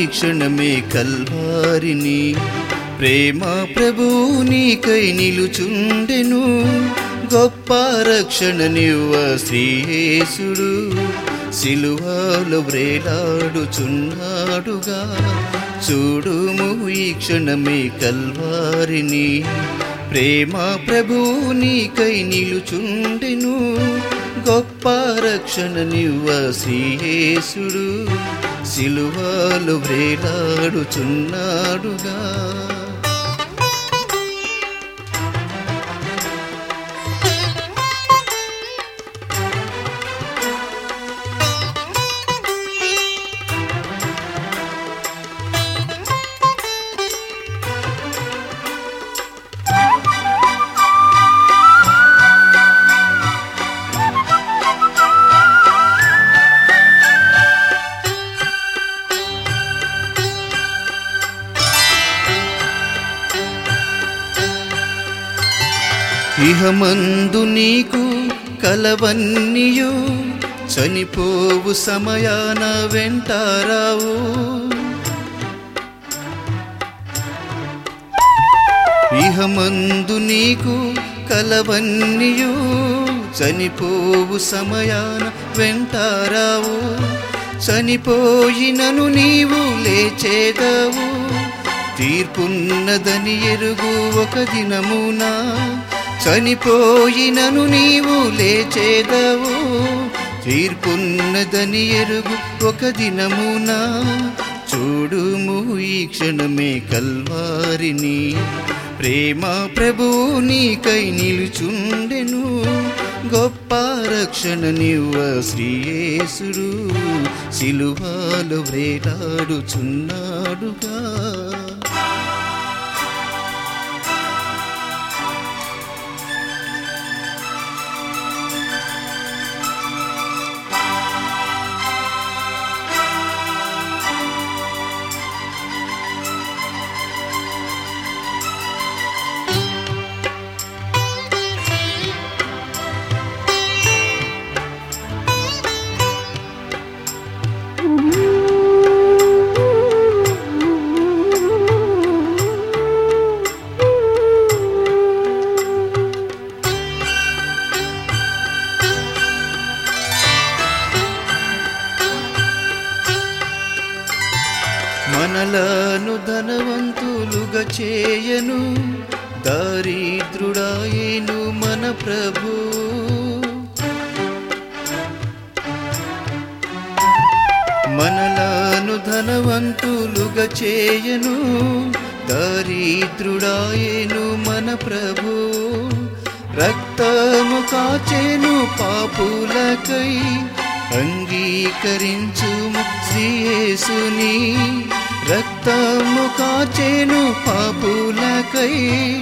క్షణమే కల్వారిని ప్రేమ ప్రభు నీకై నిలుచుండెను గొప్ప రక్షణ నివ్వ శ్రీయేసుడు సిలువలో వ్రేలాడుచున్నాడుగా చూడుము ఈ క్షణమే కల్వారిని ప్రేమ ప్రభు నీకై నిలుచుండెను గొప్ప రక్షణ నివ్వ శ్రీయేసుడు సిలువలో వ్రేలాడుచున్నాడుగా ఇహమందు నీకు కలవన్నీయు చనిపోవు సమయాన వెంటారావు ఇహమందు నీకు కలవన్నీయు చనిపోవు సమయాన వెంటారావు చనిపోయినను నీవు లేచేదవు తీర్పున్నదని ఎరుగు ఒక దినమున చనిపోయినను నీవు లేచేదవు తీర్పున్నదని ఎరుగు ఒక దినమున చూడుము ఈ క్షణమే కల్వారిని ప్రేమ ప్రభు నీకై నిలుచుండెను గొప్ప రక్షణ నివ్వ శ్రీయేసుడు సిలువాలు వ్రేలాడుచున్నాడుగా మనలను ధనవంతులుగా చేయను దారిద్రుడాయేను మన ప్రభు మనలను ధనవంతులుగా చేయను దారిద్రుడాయేను మన ప్రభు రక్తము కాచేను పాపులకై అంగీకరించుము శ్రీయేసుని రక్తము కాచేను పాపులకై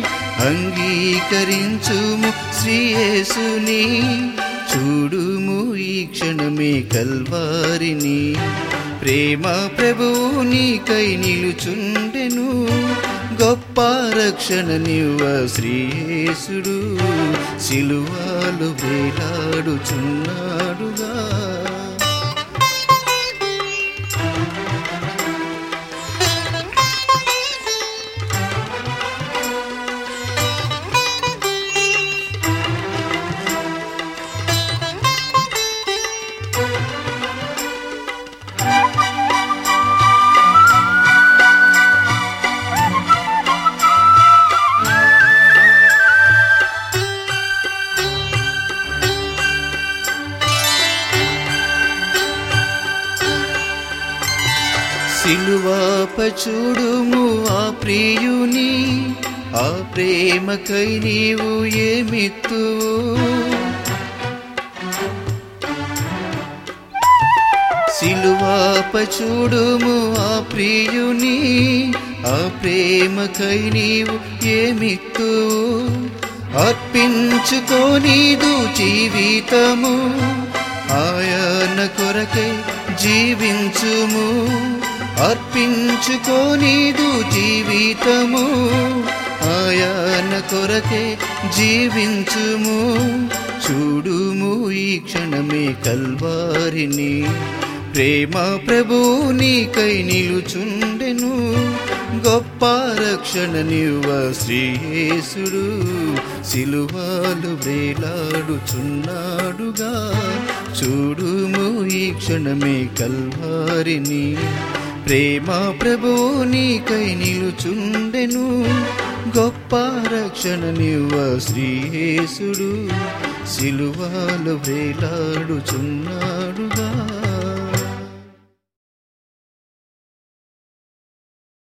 అంగీకరించుము శ్రీయేసుని చూడుము ఈ క్షణమే కల్వారిని ప్రేమ ప్రభువు నీకై నిలుచుండెను గొప్ప రక్షణ నివ్వ శ్రీయేసుడు సిలువాలు వేలాడుచున్నాడుగా సిలువాప చూడుము ఆ ప్రియుని ఆ ప్రేమకై నీవు ఏమిత్తు సిలువాప చూడుము ఆ ప్రియుని ఆ ప్రేమకై నీవు ఏమిత్తు అర్పించుకోనీదు జీవితము ఆయన కొరకే జీవించుము అర్పించుకోనీదు జీవితము ఆయన కొరకే జీవించుము చూడుము ఈ క్షణమే కల్వారిని ప్రేమ ప్రభు నీకై నిలుచుండెను గొప్ప రక్షణ నివ్వ శ్రీయేసుడు సిలువాలు వేలాడుచున్నాడుగా చూడుము ఈ క్షణమే కల్వారిని ప్రేమ ప్రభు నీకై నిలుచుండెను గొప్ప రక్షణ నివ్వ శ్రీయేసుడు సిలువాలు వేలాడుచున్నాడుగా